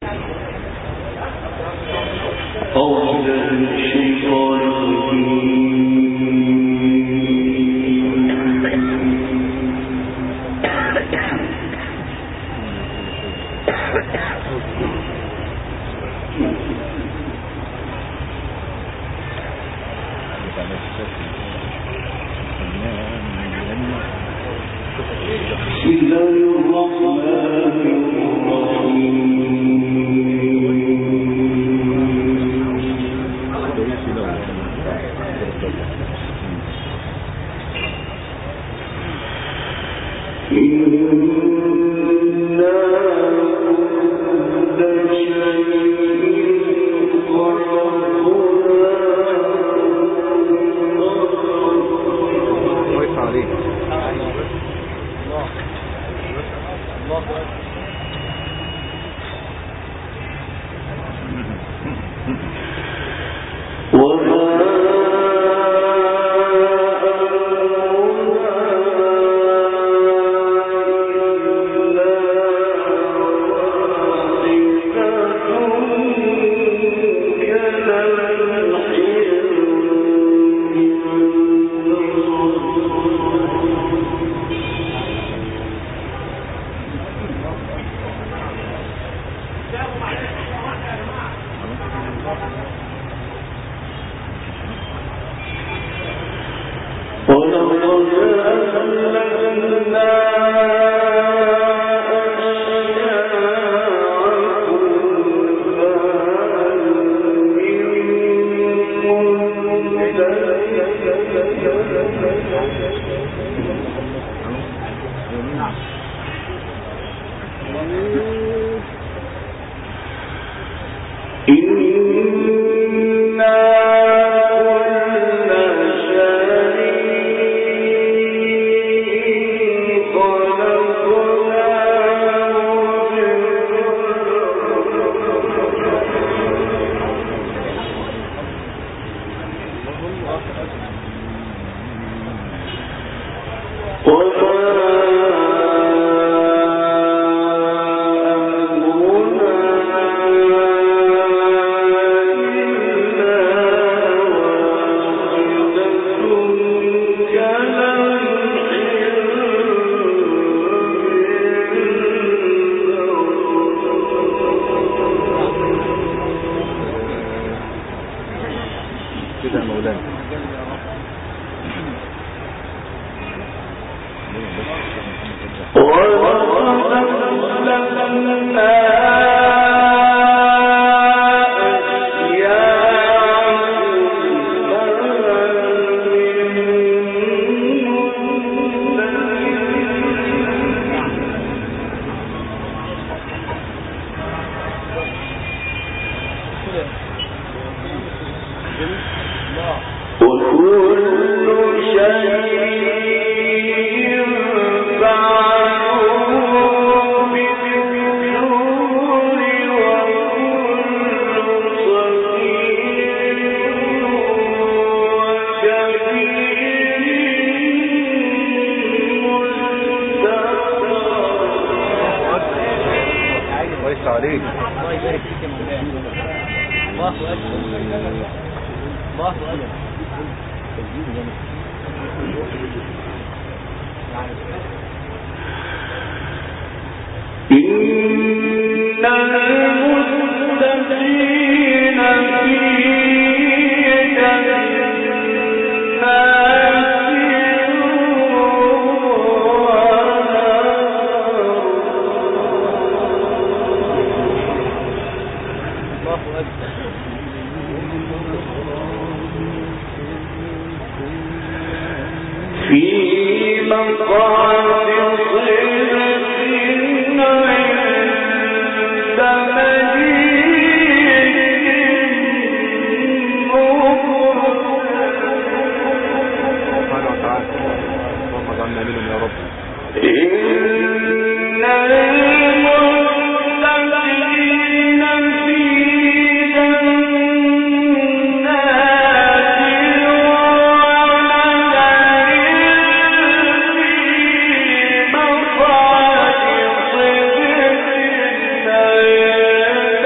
صدق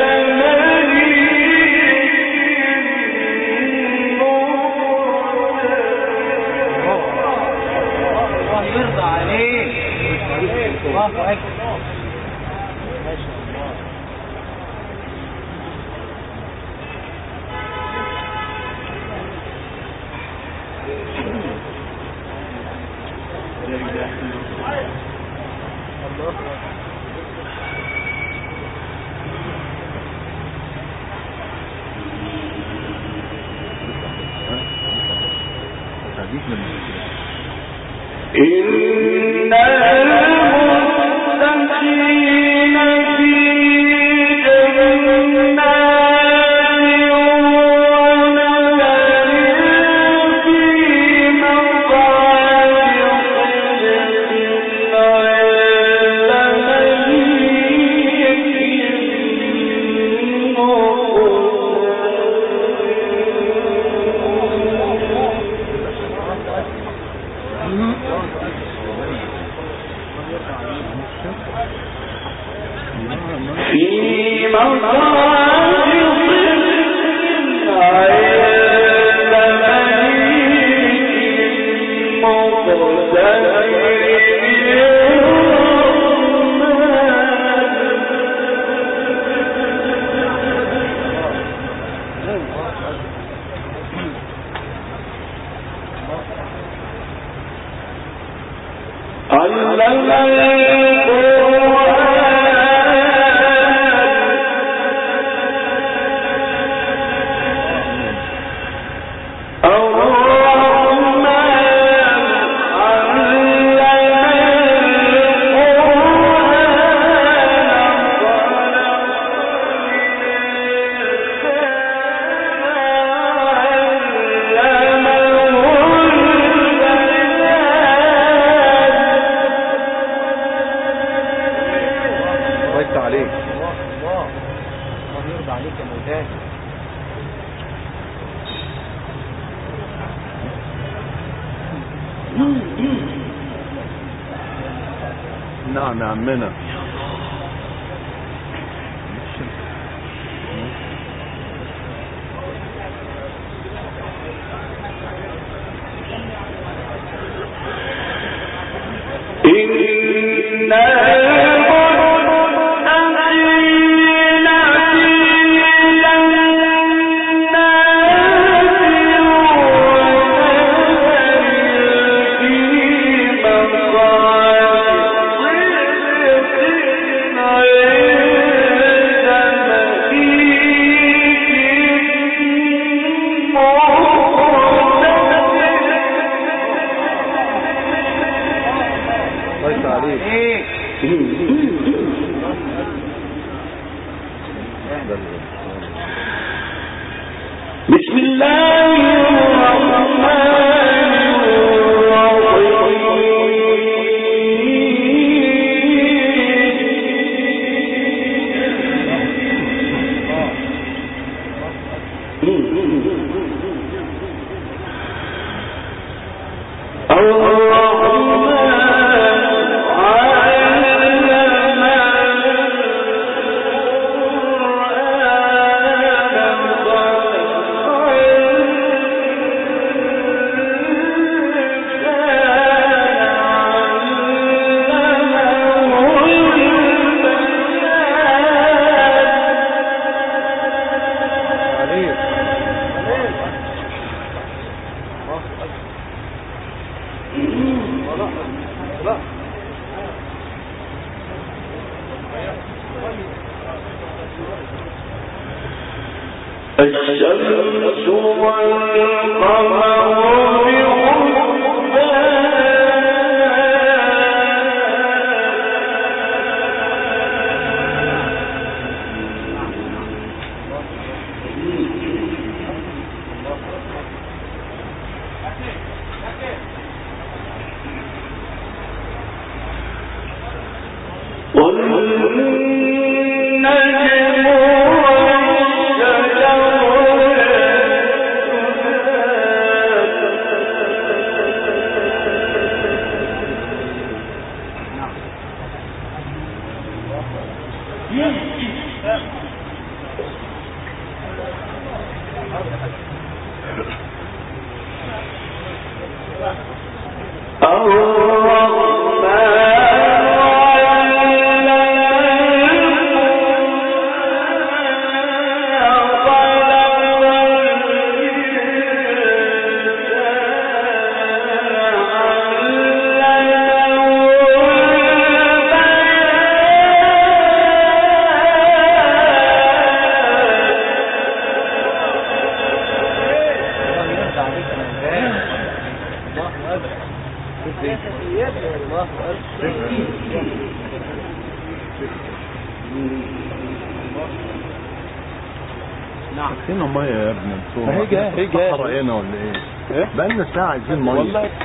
نعم هنا ميه يا ابني انتوا ما هي جاية، هي جاية. صحراء ولا ايه؟ ايه بقالنا ساعة عايزين ميه والله ايه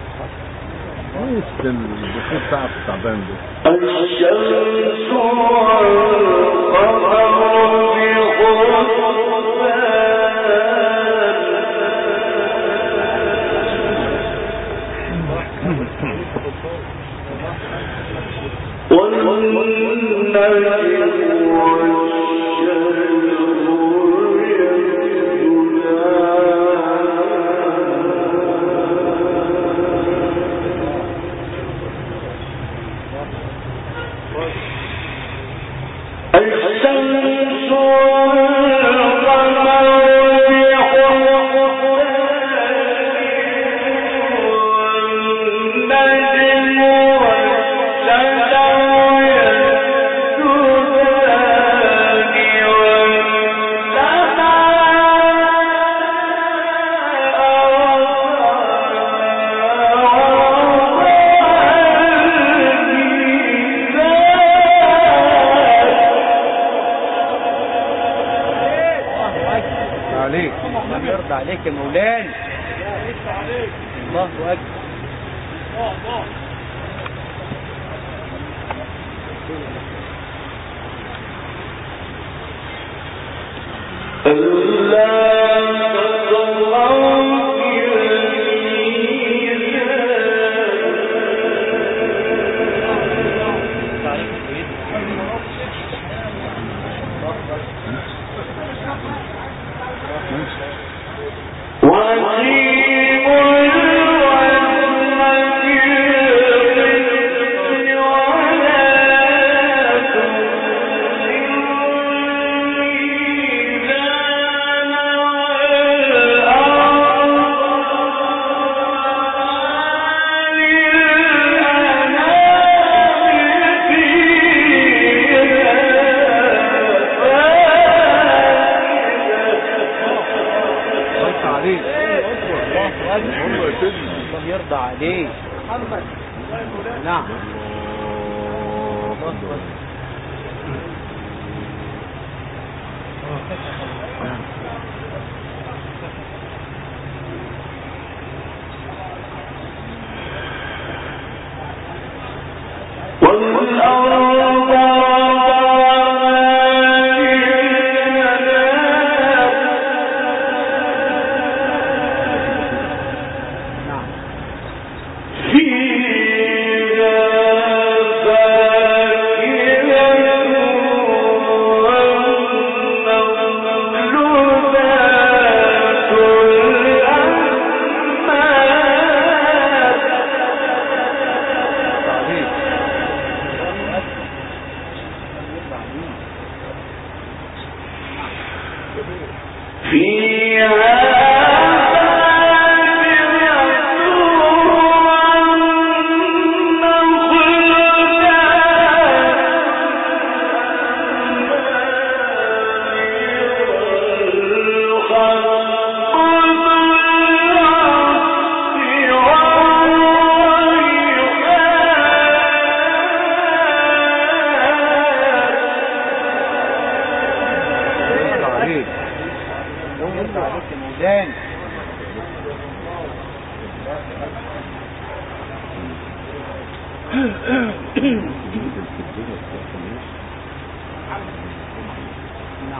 الدخول بتاعك تعبان ده الشمس والقمر بحسبان والنجم والشجر يسجدان الشمس والقمر والنجم والشجر يسجدان عليك الله يرضى عليك يا مولانا الله اكبر وَأَقِيمُوا الْوَزْنَ بِالْقِسْطِ وَلَا تُخْسِرُوا الْمِيزَانَ وَالْأَرْضَ لِلْأَنَامِ فِيهَا الله عليك الله اكبر الله يرضى عليك نعم الله اكبر والأرض نعم فيها فاكهة والنخل ذات الأكمام عليك فيها يرضى عليك الله يرضى عليك يا مولانا نعم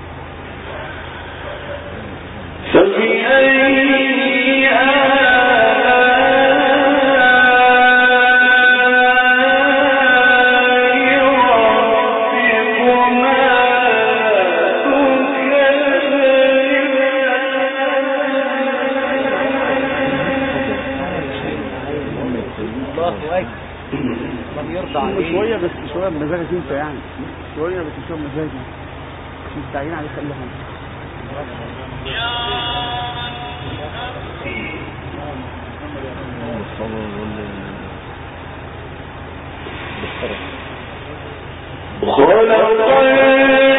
فبأي آلاء ربكما الله اكبر الله يرضى عليك شوية بس شوية بمزاجك انت يعني شوية بس شوية بمزاجك مش مستعجلين عليك الا هم خلق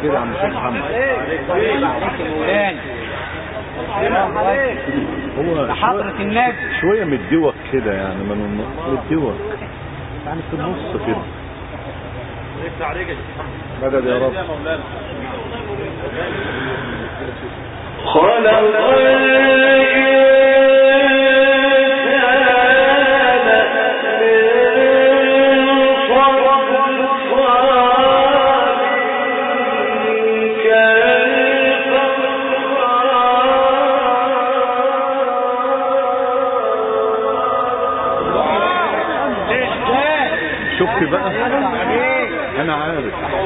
كده يا عم الشيخ محمد هو حضرة شوية- النبي شوية مديوك كده يعني من مديوك يعني في النص كده مدد يا رب خلق شفت بقى انا عارف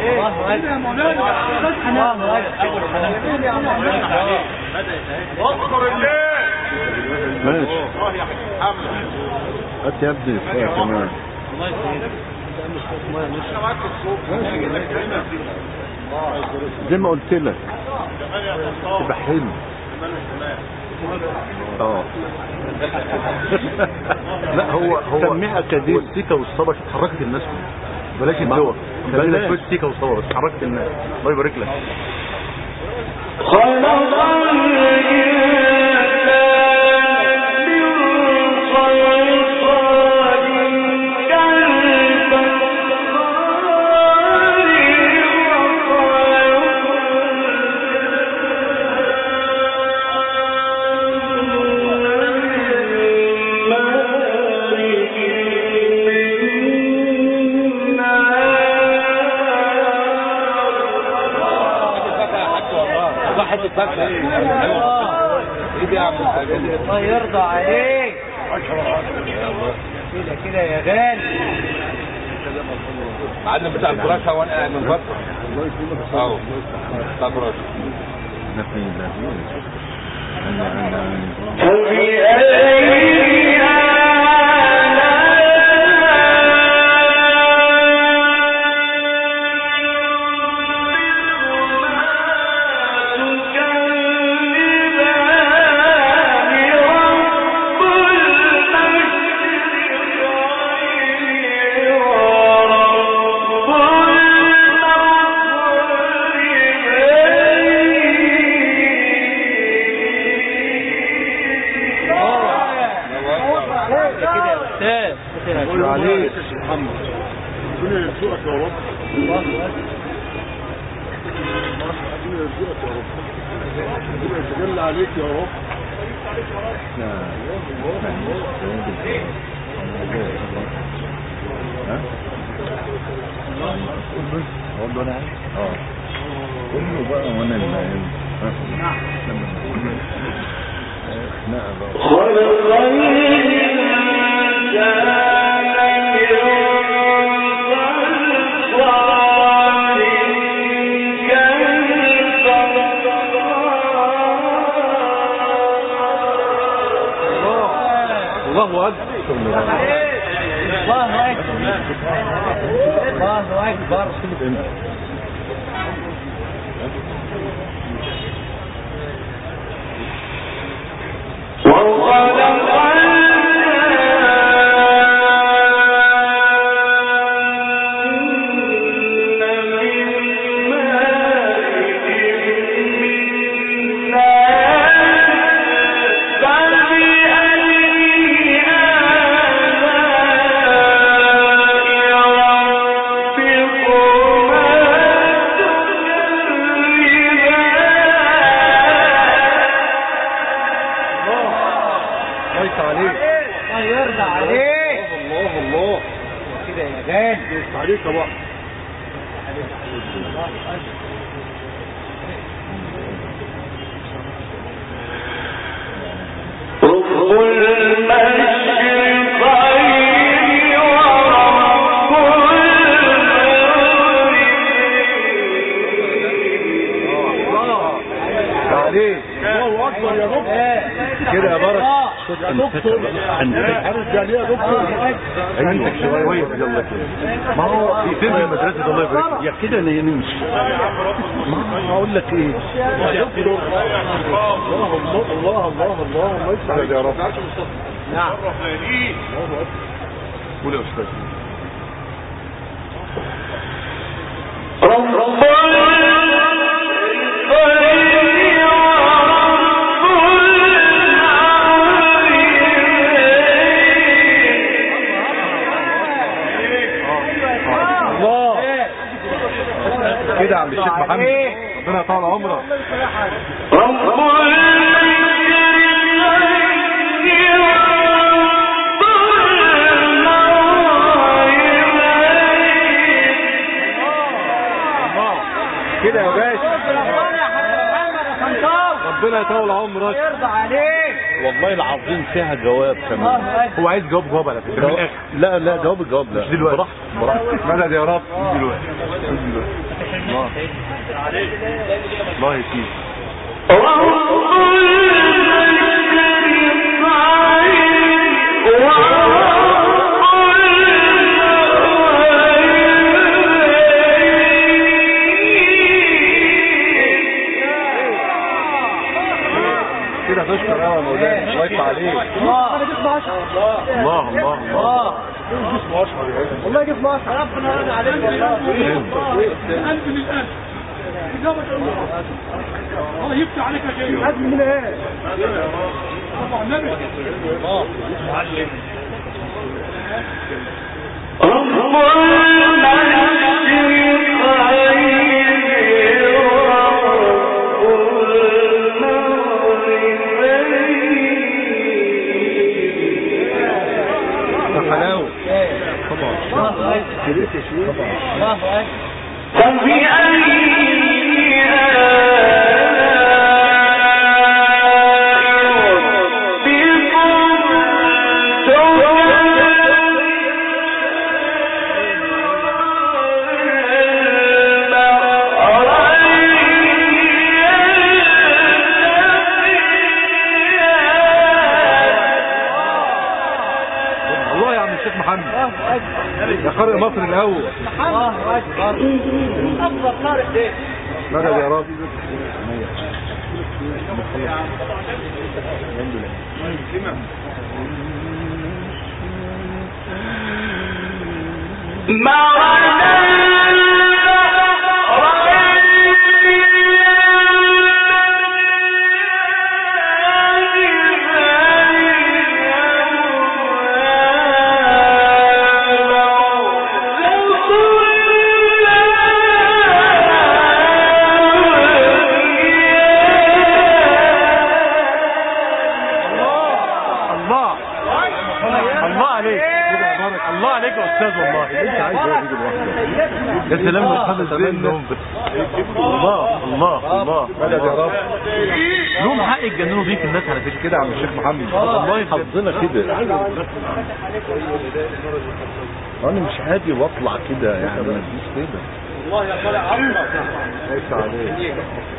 ماشي هات يا ابني شوية كمان زي ما قلت لك تبقى حلو اه لا هو هو سميها اكاديمي والسيكا والصبا حركت الناس بلاش ما- الدواء بلاش. بلاش شويه سيكا والصبا بس حركت الناس الله يبارك لك الله يرضى عليك كده كده يا غالي معلم بتاع الفراشة وانا قاعد من فترة اهو بتاع الفراشة ده في ده انا انا كده يا استاذ قول عليك ربنا يرزقك يا رب ربنا يرزقك يا رب ربنا يتجلى عليك يا رب اقول له انا عايز اه قول له بقى وانا اللي عايز خناقه بقى الله اكبر الله اكبر الله اكبر كويس عليك الله يرضى عليك الله الله كده يا غالي كويس عليك يا بقى عليك الله اكبر يا دكتور كده يا بركه يا دكتور انتك عارف يعني ايه يا دكتور ايوه شويه يلا كده ما هو في فين يا مدرسه الله يبارك فيك يا كده نمشي ما اقول لك ايه يا دكتور الله الله الله الله الله الله يسعدك يا رب نعم قول يا استاذ رب كده يا عم الشيخ محمد ربنا يطول عمرك رب المشرقين كده يا باشا ربنا يطول عمرك يرضى عليك والله العظيم فيها جواب كمان هو عايز جواب جواب على فكره من الاخر لا لا جواب الجواب لا مش دلوقتي. براحتك براحتك مدد يا رب دلوقتي الله الله يسيك كده تشكر قوي يا مولانا الله يفتح عليك الله انا جبت 10 الله الله الله والله جبت 10 ربنا يرضى عليك والله قلب للقلب إجابة الله الله يفتح عليك يا شيخ قد من ايه طبعا النبي ده حلاوه طبعا كريت يا شيخ طبعا الله اكبر الله يا عم الشيخ محمد يا قارئ مصر الاول الله اكبر افضل قارئ ده مدد يا رب الله الله عليك الله عليك يا استاذ والله انت عايز ايه يجي لوحدك يا سلام لو خد منهم الله الله الله مدد يا رب لهم حق يتجننوا بيك الناس على فكره كده يا عم الشيخ محمد والله حظنا كده انا مش هادي واطلع كده يعني ما تجيش كده الله يا طالع عمرك ليس عليك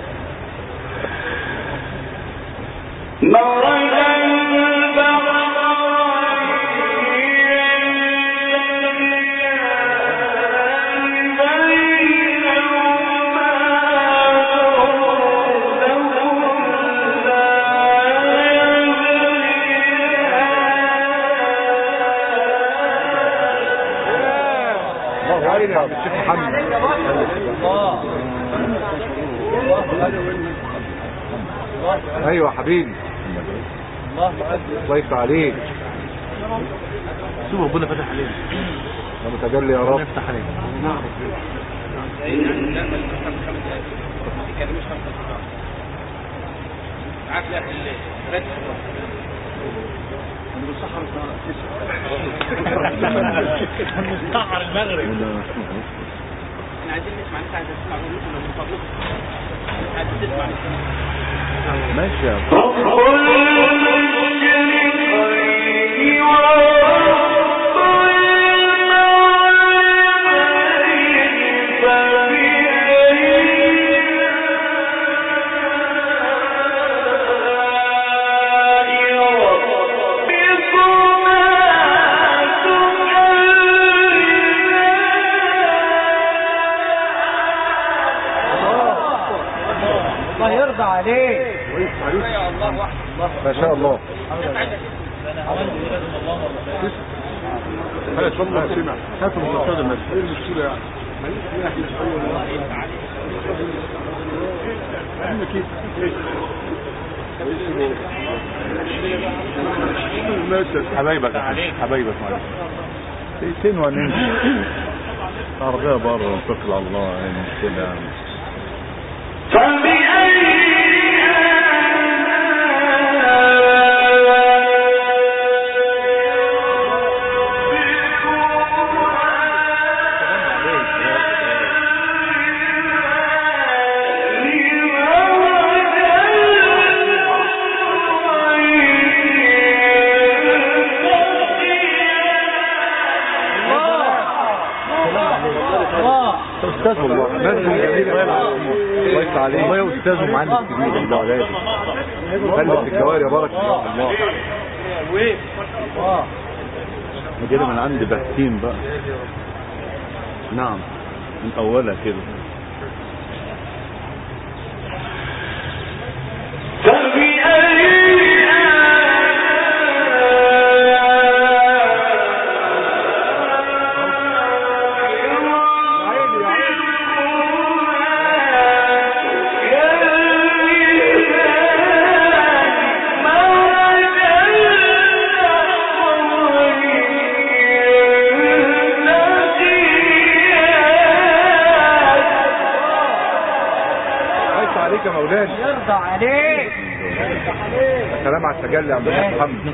الله عليك يا عم الشيخ محمد ايوه يا حبيبي الله يفتح عليك شوف ربنا فتح علينا يا متجلي يا ربنا رب يفتح علينا مسحر المغرب احنا عايزين نسمع انت عايز تسمع منكم من فضلكم عايز تسمع ماشي يا رب. الله يرضى عليك ما شاء الله هات والله سمع هات المستشهد النفسي ايه المشكلة يعني حبايبك يا حبايبك معلش دقيقتين وهنمشي عربية بره ونتكل على الله يعني مش كده يعني استاذ والله ناس جميل الله يفتح عليك والله استاذ ومعلم كبير الله عليك خلي في الجواري بارك الله كده من عند بهتيم بقى نعم من اولها كده عايش عليك يا مولانا يرضى عليك سلام على التجلي يا عبد الله محمد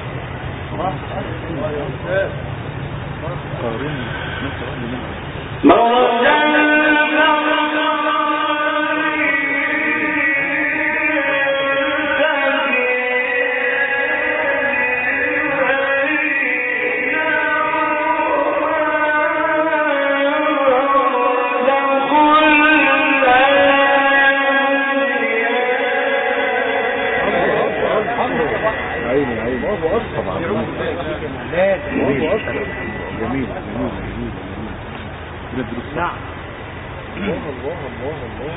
عيني عيني طبعا جميل جميل جميل جميل ندرس نعم الله الله الله الله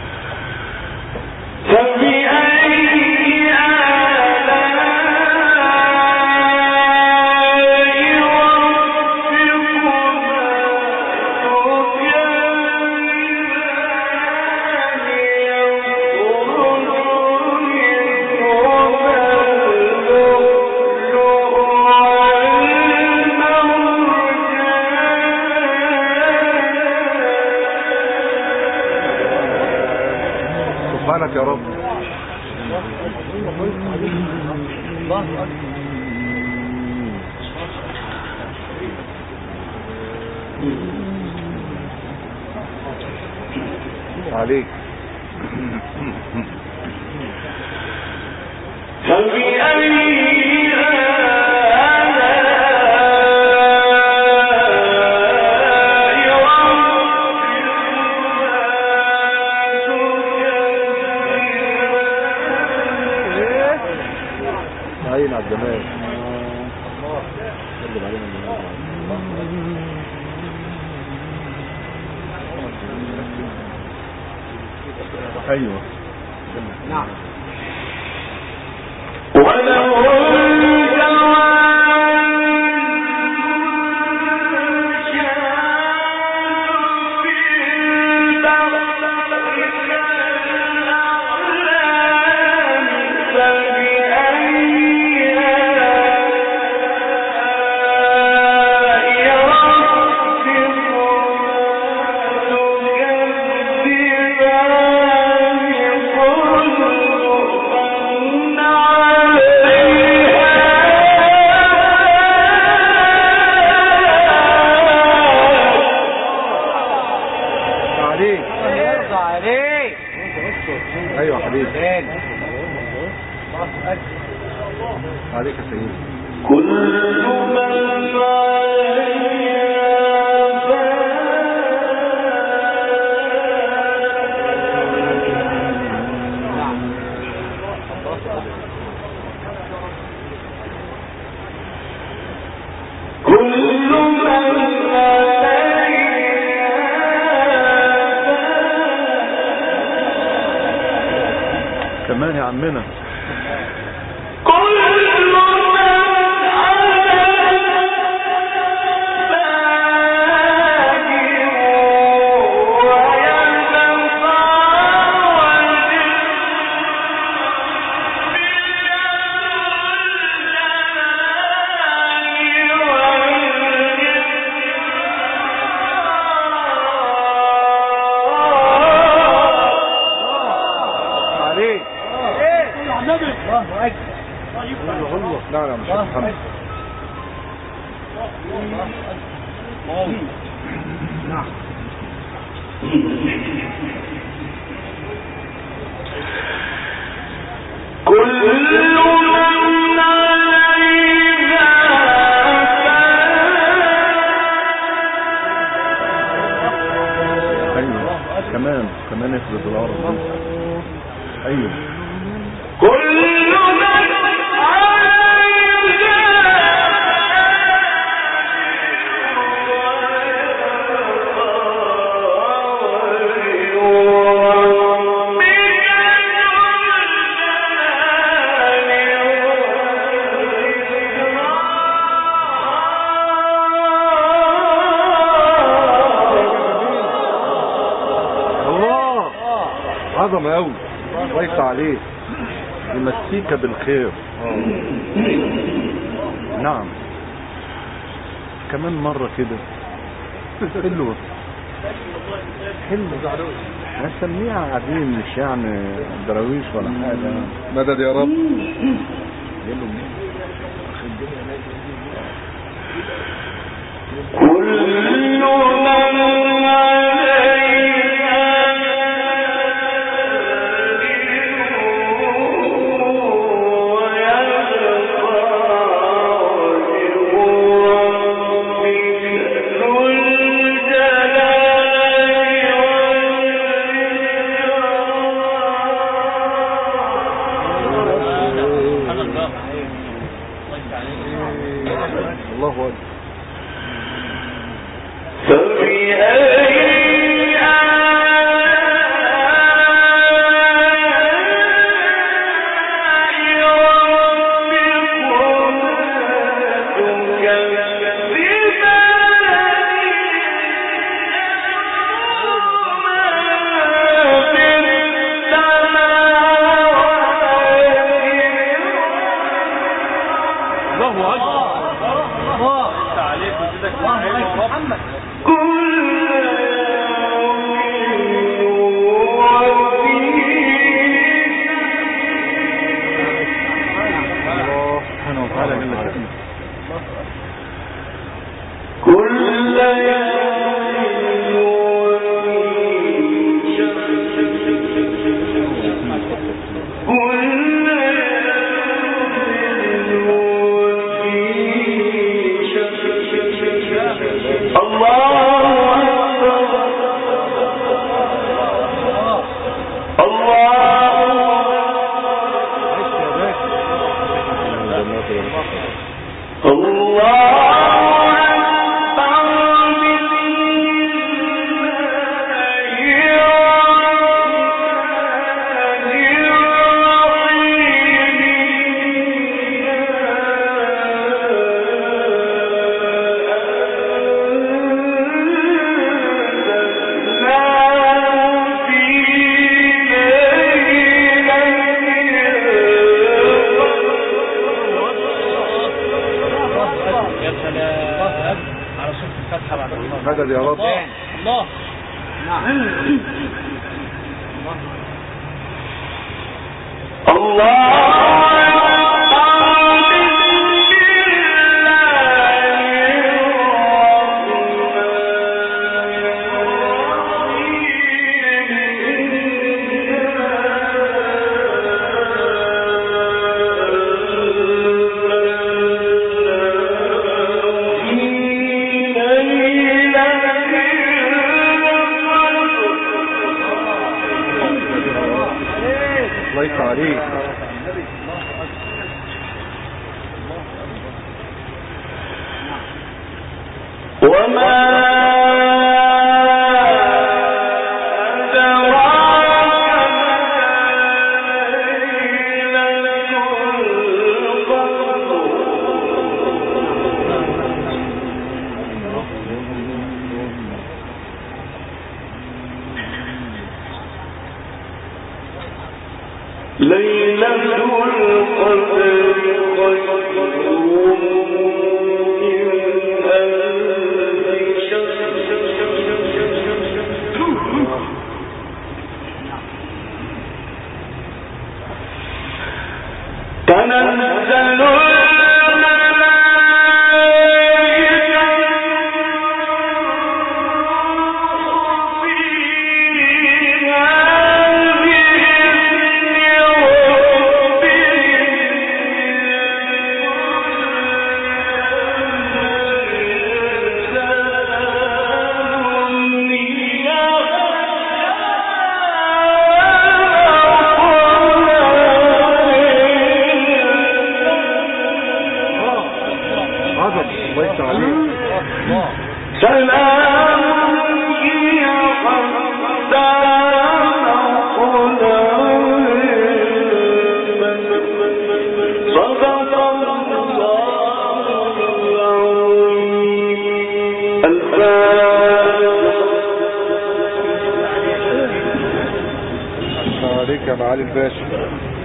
سبحانك يا رب عليك عين على الجمال سلم علينا الجمال. ايوه نعم عليك يرضى عليك ايوه يا حبيبي فين عليك يا سيدي كمان يا عمنا نعم يا مشيخ محمد كل من عليها ايوه كمان كمان افرض الارض ايوه كل من الله عظمه قوي الله يفتح عليك يمسيك بالخير نعم كمان مرة كده حلوة حلوة نسميها قاعدين مش يعني دراويش ولا حاجة مدد يا رب كل من الله أكبر فبأي آلاء ربكما تكذبان في السماوات الله اكبر عليك وزيدك محمد الله سبحانه وتعالى جل شأنه كل الله أكبر الله الله أكبر يا سلام على صوت الفتحة بعد الله مدد يا رب الله الله يفتح عليك وما ليلة القدر خير من ألف شهر تنزل عليك يا معالي الباشا